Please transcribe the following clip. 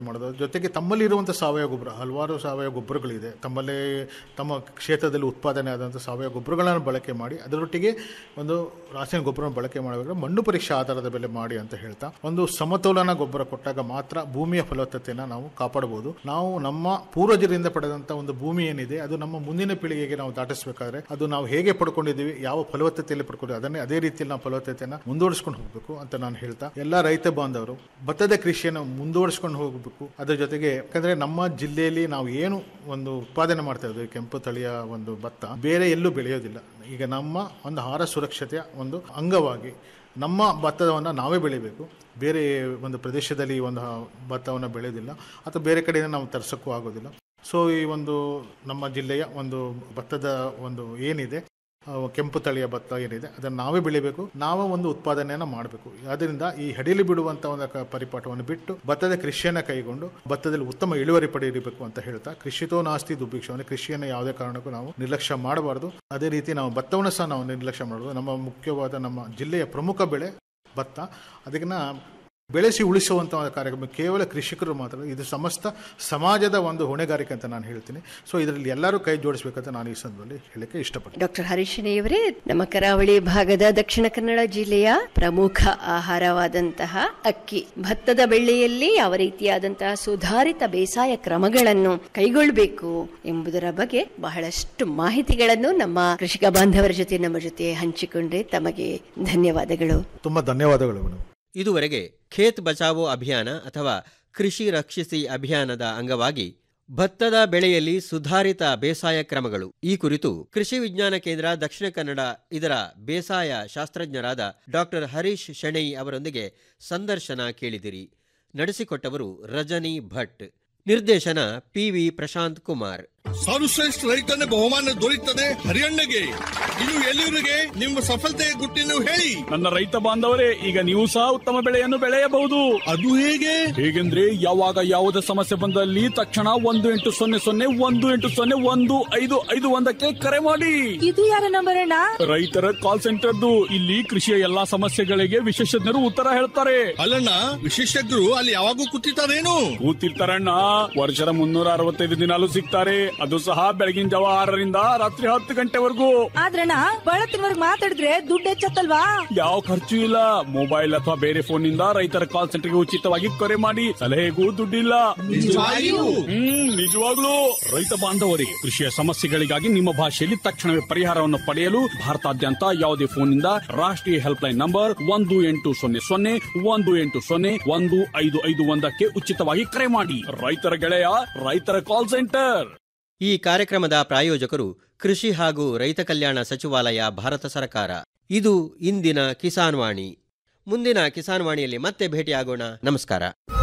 ಮಾಡೋದು ಜೊತೆಗೆ ತಮ್ಮಲ್ಲಿ ಇರುವಂಥ ಸಾವಯವ ಗೊಬ್ಬರ ಹಲವಾರು ಸಾವಯವ ಗೊಬ್ಬರಗಳಿದೆ ತಮ್ಮಲ್ಲಿ ತಮ್ಮ ಕ್ಷೇತ್ರದಲ್ಲಿ ಉತ್ಪಾದನೆ ಆದಂಥ ಸಾವಯವ ಗೊಬ್ಬರಗಳನ್ನು ಬಳಕೆ ಮಾಡಿ ಅದರೊಟ್ಟಿಗೆ ಒಂದು ರಾಸಾಯನಿಕ ಗೊಬ್ಬರವನ್ನು ಬಳಕೆ ಮಾಡಬೇಕಾದ್ರೆ ಮಣ್ಣು ಪರೀಕ್ಷೆ ಆಧಾರದ ಮೇಲೆ ಮಾಡಿ ಅಂತ ಹೇಳ್ತಾ ಒಂದು ಸಮತೋಲನ ಗೊಬ್ಬರ ಕೊಟ್ಟಾಗ ಮಾತ್ರ ಭೂಮಿಯ ಫಲವತ್ತತೆಯನ್ನು ನಾವು ಕಾಪಾಡಬಹುದು ನಾವು ನಮ್ಮ ಪೂರ್ವಜರಿಂದ ಪಡೆದಂಥ ಒಂದು ಭೂಮಿ ಏನಿದೆ ಅದು ನಮ್ಮ ಮುಂದಿನ ಪೀಳಿಗೆಗೆ ನಾವು ದಾಟಿಸಬೇಕಾದ್ರೆ ಅದು ನಾವು ಹೇಗೆ ಪಡ್ಕೊಂಡಿದ್ದೀವಿ ಯಾವ ಫಲವತ್ತತೆಯಲ್ಲಿ ಪಡ್ಕೊಂಡಿದ್ದೀವಿ ಅದನ್ನೇ ಅದೇ ರೀತಿಯಲ್ಲಿ ನಾವು ಫಲವತ್ತತೆಯನ್ನು ಮುಂದುವರಿಸ್ಕೊಂಡು ಹೋಗಬೇಕು ಅಂತ ನಾನು ಹೇಳ್ತಾ ಎಲ್ಲ ರೈತ ಬಾಂಧವರು ಭತ್ತದ ಕೃಷಿಯನ್ನು ಮುಂದುವರಿಸ್ಕೊಂಡು ಹೋಗಬೇಕು ಅದರ ಜೊತೆಗೆ ಯಾಕಂದ್ರೆ ನಮ್ಮ ಜಿಲ್ಲೆಯಲ್ಲಿ ನಾವು ಏನು ಒಂದು ಉತ್ಪಾದನೆ ಮಾಡ್ತಾ ಇದ್ದೀವಿ ಕೆಂಪು ತಳಿಯ ಒಂದು ಭತ್ತ ಬೇರೆ ಎಲ್ಲೂ ಬೆಳೆಯೋದಿಲ್ಲ ಈಗ ನಮ್ಮ ಒಂದು ಆಹಾರ ಸುರಕ್ಷತೆಯ ಒಂದು ಅಂಗವಾಗಿ ನಮ್ಮ ಭತ್ತವನ್ನು ನಾವೇ ಬೆಳಿಬೇಕು ಬೇರೆ ಒಂದು ಪ್ರದೇಶದಲ್ಲಿ ಈ ಒಂದು ಭತ್ತವನ್ನು ಬೆಳೆಯೋದಿಲ್ಲ ಅಥವಾ ಬೇರೆ ಕಡೆಯಿಂದ ನಾವು ತರಿಸೋಕ್ಕೂ ಆಗೋದಿಲ್ಲ ಸೊ ಈ ಒಂದು ನಮ್ಮ ಜಿಲ್ಲೆಯ ಒಂದು ಭತ್ತದ ಒಂದು ಏನಿದೆ ಆ, ಕೆಂಪು ತಳಿಯ ಭತ್ತ ಏನಿದೆ ಅದನ್ನು ನಾವೇ ಬೆಳಿಬೇಕು ನಾವೇ ಒಂದು ಉತ್ಪಾದನೆಯನ್ನು ಮಾಡಬೇಕು ಅದರಿಂದ ಈ ಹಡಿಲಿ ಬಿಡುವಂಥ ಒಂದು ಕ- ಪರಿಪಾಠವನ್ನು ಬಿಟ್ಟು ಭತ್ತದ ಕೃಷಿಯನ್ನು ಕೈಗೊಂಡು ಭತ್ತದಲ್ಲಿ ಉತ್ತಮ ಇಳುವರಿ ಪಡೆಯಬೇಕು ಅಂತ ಹೇಳ್ತಾ ಕೃಷಿತೋ ನಾಸ್ತಿ ದುರ್ಭಿಕ್ಷ ಅಂದರೆ ಕೃಷಿಯನ್ನು ಯಾವುದೇ ಕಾರಣಕ್ಕೂ ನಾವು ನಿರ್ಲಕ್ಷ್ಯ ಮಾಡಬಾರ್ದು ಅದೇ ರೀತಿ ನಾವು ಭತ್ತವನ್ನು ಸಹ ನಾವು ನಿರ್ಲಕ್ಷ್ಯ ಮಾಡಬಾರ್ದು ನಮ್ಮ ಮುಖ್ಯವಾದ ನಮ್ಮ ಜಿಲ್ಲೆಯ ಪ್ರಮುಖ ಬೆಳೆ ಭತ್ತ ಅದನ್ನ ಬೆಳೆಸಿ ಉಳಿಸುವಂಥ ಒಂದು ಕಾರ್ಯಕ್ರಮ ಕೇವಲ ಕೃಷಿಕರು ಮಾತ್ರ ಇದು ಸಮಸ್ತ ಸಮಾಜದ ಒಂದು ಹೊಣೆಗಾರಿಕೆ ಅಂತ ನಾನು ಹೇಳ್ತೀನಿ ಸೊ ಇದರಲ್ಲಿ ಎಲ್ಲರೂ ಕೈ ಜೋಡಿಸಬೇಕಂತ ನಾನು ಈ ಸಂದರ್ಭದಲ್ಲಿ ಹೇಳಕ್ಕೆ ಇಷ್ಟಪಡ್ತೀನಿ ಡಾಕ್ಟರ್ ಹರೀಶಿಣಿಯವರೇ ನಮ್ಮ ಕರಾವಳಿ ಭಾಗದ ದಕ್ಷಿಣ ಕನ್ನಡ ಜಿಲ್ಲೆಯ ಪ್ರಮುಖ ಆಹಾರವಾದಂತಹ ಅಕ್ಕಿ ಭತ್ತದ ಬೆಳೆಯಲ್ಲಿ ಯಾವ ರೀತಿಯಾದಂತಹ ಸುಧಾರಿತ ಬೇಸಾಯ ಕ್ರಮಗಳನ್ನು ಕೈಗೊಳ್ಳಬೇಕು ಎಂಬುದರ ಬಗ್ಗೆ ಬಹಳಷ್ಟು ಮಾಹಿತಿಗಳನ್ನು ನಮ್ಮ ಕೃಷಿಕ ಬಾಂಧವರ ಜೊತೆ ನಮ್ಮ ಜೊತೆ ಹಂಚಿಕೊಂಡ್ರೆ ತಮಗೆ ಧನ್ಯವಾದಗಳು ತುಂಬ ಧನ್ಯವಾದಗಳು ಮೇಡಮ್ ಇದುವರೆಗೆ ಖೇತ್ ಬಚಾವೋ ಅಭಿಯಾನ ಅಥವಾ ಕೃಷಿ ರಕ್ಷಿಸಿ ಅಭಿಯಾನದ ಅಂಗವಾಗಿ ಭತ್ತದ ಬೆಳೆಯಲ್ಲಿ ಸುಧಾರಿತ ಬೇಸಾಯ ಕ್ರಮಗಳು ಈ ಕುರಿತು ಕೃಷಿ ವಿಜ್ಞಾನ ಕೇಂದ್ರ ದಕ್ಷಿಣ ಕನ್ನಡ ಇದರ ಬೇಸಾಯ ಶಾಸ್ತ್ರಜ್ಞರಾದ ಡಾಕ್ಟರ್ ಹರೀಶ್ ಶೆಣೈ ಅವರೊಂದಿಗೆ ಸಂದರ್ಶನ ಕೇಳಿದಿರಿ ನಡೆಸಿಕೊಟ್ಟವರು ರಜನಿ ಭಟ್ ನಿರ್ದೇಶನ ಪಿವಿ ಪ್ರಶಾಂತ್ ಕುಮಾರ್ ಸರ್ವಶ್ರೇಷ್ಠ ರೈತನ ಬಹುಮಾನ ದೊರೆಯುತ್ತದೆ ಹರಿಯಣ್ಣಗೆ ಇದು ಎಲ್ಲಿವರಿಗೆ ನಿಮ್ಮ ಸಫಲತೆಯ ಗುಟ್ಟಿನ ಹೇಳಿ ನನ್ನ ರೈತ ಬಾಂಧವರೇ ಈಗ ನೀವು ಸಹ ಉತ್ತಮ ಬೆಳೆಯನ್ನು ಬೆಳೆಯಬಹುದು ಅದು ಹೇಗೆ ಹೇಗೆಂದ್ರೆ ಯಾವಾಗ ಯಾವುದೇ ಸಮಸ್ಯೆ ಬಂದಲ್ಲಿ ತಕ್ಷಣ ಒಂದು ಎಂಟು ಸೊನ್ನೆ ಸೊನ್ನೆ ಒಂದು ಎಂಟು ಸೊನ್ನೆ ಒಂದು ಐದು ಐದು ಒಂದಕ್ಕೆ ಕರೆ ಮಾಡಿ ಇದು ಯಾರ ನಂಬರ್ ಅಣ್ಣ ರೈತರ ಕಾಲ್ ಸೆಂಟರ್ದು ಇಲ್ಲಿ ಕೃಷಿಯ ಎಲ್ಲಾ ಸಮಸ್ಯೆಗಳಿಗೆ ವಿಶೇಷಜ್ಞರು ಉತ್ತರ ಹೇಳ್ತಾರೆ ಅಲ್ಲಣ್ಣ ವಿಶೇಷಜ್ಞರು ಅಲ್ಲಿ ಯಾವಾಗೂ ಕೂತಿರ್ತಾರೇನು ಕೂತಿರ್ತಾರಣ್ಣ ವರ್ಷದ ಮುನ್ನೂರ ಅರವತ್ತೈದು ದಿನಾಲು ಸಿಗ್ತಾರೆ ಅದು ಸಹ ಬೆಳಗಿನ ಜಾವ ಆರರಿಂದ ರಾತ್ರಿ ಹತ್ತು ಗಂಟೆವರೆಗೂ ಆದ್ರಣ್ಣ ಬಳತ್ತಿನವರ್ಗ್ ಮಾತಾಡಿದ್ರೆ ದುಡ್ಡು ಹೆಚ್ಚತ್ತಲ್ವಾ ಯಾವ ಖರ್ಚು ಇಲ್ಲ ಮೊಬೈಲ್ ಅಥವಾ ಬೇರೆ ಫೋನ್ ನಿಂದ ರೈತರ ಕಾಲ್ ಸೆಂಟರ್ಗೆ ಉಚಿತವಾಗಿ ಕರೆ ಮಾಡಿ ಸಲಹೆಗೂ ದುಡ್ಡಿಲ್ಲ ನಿಜವಾಗಿಯೂ? ಹ್ಮ್ ನಿಜವಾಗ್ಲೂ ರೈತ ಬಾಂಧವರಿಗೆ ಕೃಷಿಯ ಸಮಸ್ಯೆಗಳಿಗಾಗಿ ನಿಮ್ಮ ಭಾಷೆಯಲ್ಲಿ ತಕ್ಷಣವೇ ಪರಿಹಾರವನ್ನು ಪಡೆಯಲು ಭಾರತಾದ್ಯಂತ ಯಾವುದೇ ಫೋನ್ನಿಂದ ರಾಷ್ಟ್ರೀಯ ಹೆಲ್ಪ್ ಲೈನ್ ನಂಬರ್ ಒಂದು ಎಂಟು ಸೊನ್ನೆ ಸೊನ್ನೆ ಒಂದು ಎಂಟು ಸೊನ್ನೆ ಒಂದು ಐದು ಐದು ಒಂದಕ್ಕೆ ಉಚಿತವಾಗಿ ಕರೆ ಮಾಡಿ ರೈತರ ಗೆಳೆಯ ರೈತರ ಕಾಲ್ ಸೆಂಟರ್ ಈ ಕಾರ್ಯಕ್ರಮದ ಪ್ರಾಯೋಜಕರು ಕೃಷಿ ಹಾಗೂ ರೈತ ಕಲ್ಯಾಣ ಸಚಿವಾಲಯ ಭಾರತ ಸರ್ಕಾರ ಇದು ಇಂದಿನ ಕಿಸಾನ್ ವಾಣಿ ಮುಂದಿನ ಕಿಸಾನ್ ವಾಣಿಯಲ್ಲಿ ಮತ್ತೆ ಭೇಟಿಯಾಗೋಣ ನಮಸ್ಕಾರ